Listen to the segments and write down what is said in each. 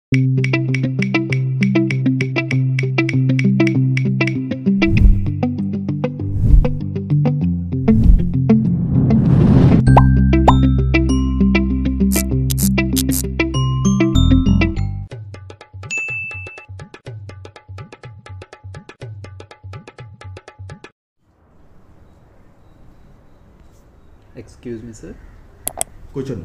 excuse me sir కూర్చోండి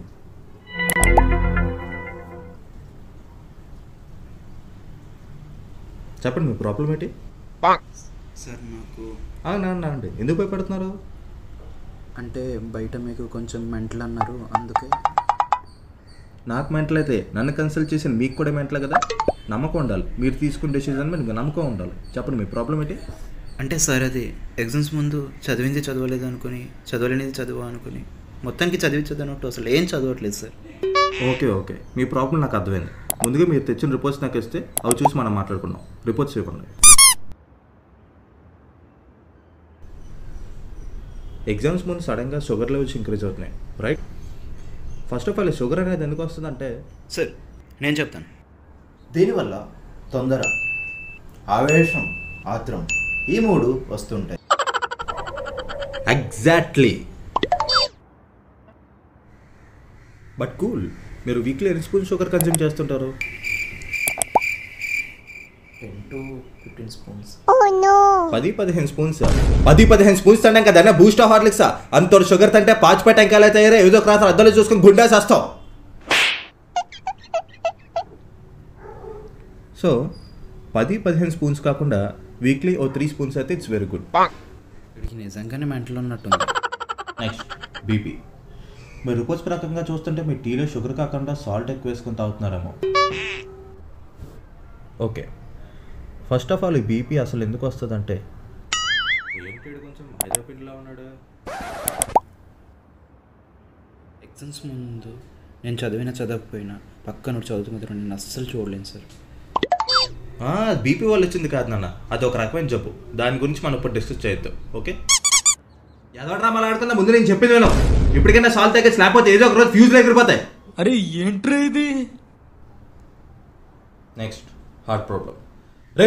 చెప్పండి మీ problem ఏంటి సార్ నాకు అవునా అండి ఎందుకు భయపడుతున్నారు అంటే బయట మీకు కొంచెం మెంటల్ అన్నారు అందుకే నాకు మెంటల్ అయితే నన్ను కన్సల్ట్ చేసిన మీకు కూడా మెంటలే కదా నమ్మకం ఉండాలి మీరు తీసుకున్న డెసిజన్ మీద మీకు నమ్మకం ఉండాలి చెప్పండి మీ ప్రాబ్లం ఏంటి అంటే సార్ అది ఎగ్జామ్స్ ముందు చదివింది చదవలేదు అనుకుని చదవలేనిది చదువు అనుకుని మొత్తానికి చదివించదు అన్నట్టు అసలు ఏం చదవట్లేదు సార్ ఓకే ఓకే మీ ప్రాబ్లం నాకు అర్థమైంది ముందుగా మీరు తెచ్చిన రిపోర్ట్స్ నాకు ఇస్తే అవి చూసి మనం మాట్లాడుకుందాం రిపోర్ట్స్ ఇవ్వండి ఎగ్జామ్స్ ముందు సడన్గా షుగర్ లెవెల్స్ ఇంక్రీజ్ అవుతున్నాయి right first of all sugar అనేది ఎందుకు వస్తుందంటే సార్ నేను చెప్తాను దీనివల్ల తొందర ఆవేశం ఆత్రం ఈ మూడు వస్తుంటాయి ఎగ్జాక్ట్లీ బట్ కూల్ మీరు వీక్లీ ఎన్ని స్పూన్ షుగర్ కన్జ్యూమ్ చేస్తుంటారు టెన్ టు ఫిఫ్టీన్ స్పూన్స్ పది పదిహేను స్పూన్స్ పది పదిహేను స్పూన్స్ తిన్నాం కదా బూస్ట్ హార్లిక్స్ అంత షుగర్ తింటే పాచిపేట ఎంకాయలు అయితే ఏదో ఒక రాత్రి అద్దాలు చూసుకొని గుడ్డా చేస్తాం సో పది పదిహేను స్పూన్స్ కాకుండా వీక్లీ ఓ త్రీ స్పూన్స్ అయితే ఇట్స్ వెరీ గుడ్ వీడికి నిజంగానే మెంటల్ ఉన్నట్టుంది నెక్స్ట్ బీపీ మీరు రిపోర్ట్స్ ప్రకారంగా చూస్తుంటే మీ టీలో షుగర్ కాకుండా సాల్ట్ ఎక్కువ వేసుకొని తాగుతున్నారేమో ఓకే ఫస్ట్ ఆఫ్ ఆల్ ఈ బీపీ అసలు ఎందుకు వస్తుందంటే ఏంటి కొంచెం మైదాపిండిలా ఉన్నాడు ఎగ్జామ్స్ ముందు నేను చదివినా చదవకపోయినా పక్కన చదువుతూ మాత్రం నేను అస్సలు చూడలేను సార్ బీపీ వాళ్ళు వచ్చింది కాదు నాన్న అది ఒక రకమైన జబ్బు దాని గురించి మనం ఇప్పుడు డిస్కస్ చేయొద్దు ఓకే ఎదవ డ్రామాలు ఆడుతున్నా ముందు నేను చెప్పింది విను ఇప్పటికైనా సాల్ట్ తగ్గేసి లేకపోతే ఏదో ఒక రోజు ఫ్యూజ్లు ఎగిరిపోతాయి అరే ఏంట్రా ఇది నెక్స్ట్ హార్ట్ ప్రాబ్లం రే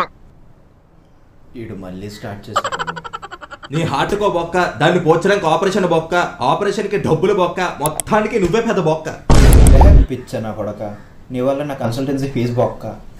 వీడు మళ్ళీ స్టార్ట్ చేస్తాడు నీ హార్ట్కో బొక్క దాన్ని పోర్చడానికి ఆపరేషన్ బొక్క ఆపరేషన్కి డబ్బులు బొక్క మొత్తానికి నువ్వే పెద్ద బొక్క పిచ్చ నా కొడక నీ వల్ల నా కన్సల్టెన్సీ ఫీజు బొక్క